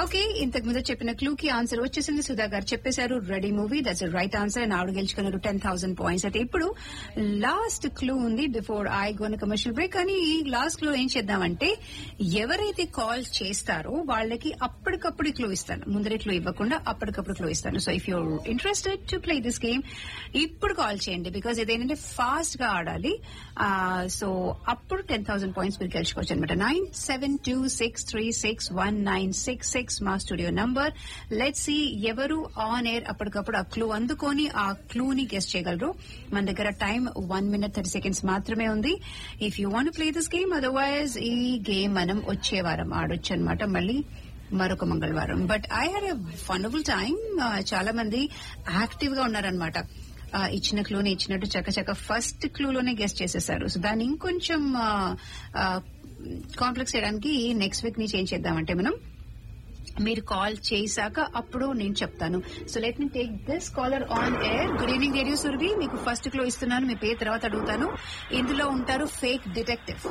okay ఇంతకు ముందు చెప్పిన క్లూ కి ఆన్సర్ వచ్చేసింది సుధా గారు చెప్పేశారు ready movie that's right answer and ఆవిడ గెలుచుకున్నారు టెన్ థౌసండ్ పాయింట్స్ అయితే ఇప్పుడు లాస్ట్ క్లూ ఉంది before I go on commercial break కానీ ఈ లాస్ట్ క్లూ ఏం చేద్దామంటే ఎవరైతే కాల్ చేస్తారో వాళ్ళకి అప్పటికప్పుడు క్లూ ఇస్తాను ముందరే క్లూ ఇవ్వకుండా అప్పటికప్పుడు క్లూ ఇస్తాను so if you're interested to play this game ఇప్పుడు కాల్ చేయండి బికాస్ ఇదేంటంటే ఫాస్ట్ గా ఆడాలి సో అప్పుడు టెన్ థౌసండ్ పాయింట్స్ మీరు గెలుచుకోవచ్చు అనమాట nine seven two six three six one nine six six మా స్టూడియో నంబర్ లెట్ సి ఎవరు ఆన్ ఎయిర్ అప్పటికప్పుడు ఆ క్లూ అందుకొని ఆ క్లూని గెస్ట్ చేయగలరు మన దగ్గర time one minute thirty seconds మాత్రమే ఉంది if you want play this game otherwise ఈ గేమ్ మనం వచ్చే వారం ఆడొచ్చు అనమాట మళ్ళీ మరొక మంగళవారం but I had a wonderful time చాలా మంది యాక్టివ్ గా ఉన్నారనమాట ఇచ్చిన క్లూని ఇచ్చినట్టు చక్కచక్క ఫస్ట్ క్లూలోనే గెస్ట్ చేసేసారు సో దాన్ని ఇంకొంచెం కాంప్లెక్స్ చేయడానికి నెక్స్ట్ వీక్ నుంచి ఏం చేద్దామంటే మనం మీరు కాల్ చేశాక అప్పుడు నేను చెప్తాను so let me take this caller on air good evening radio Surabhi మీకు ఫస్ట్ క్లో ఇస్తున్నాను మీ పేరు తర్వాత అడుగుతాను ఇందులో ఉంటారు ఫేక్ డిటెక్టివ్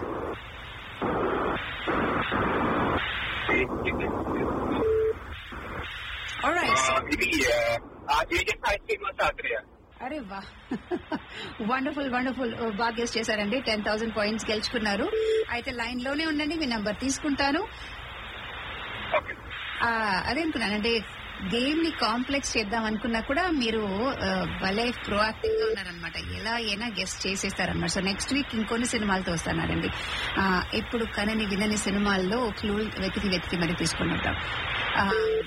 ఇది ఏజెంట్ సాయి శ్రీనివాస్ ఆత్రేయ అరే వా వండర్ఫుల్ వండర్ఫుల్ బాగా గెస్ట్ చేశారండి టెన్ థౌసండ్ పాయింట్స్ గెలుచుకున్నారు అయితే లైన్ లోనే ఉండండి మీ నంబర్ తీసుకుంటాను ఓకే అదే అనుకున్నానంటే గేమ్ ని కాంప్లెక్స్ చేద్దాం అనుకున్నా కూడా మీరు భలే ప్రోయాక్టివ్ గా ఉన్నారనమాట ఎలా అయినా గెస్ట్ చేసేస్తారనమాట సో నెక్స్ట్ వీక్ ఇంకొన్ని సినిమాలతో వస్తున్నారండి ఇప్పుడు కనని వినని సినిమాల్లో క్లూ వెతికి వెతికి మరి తీసుకుని ఉంటాం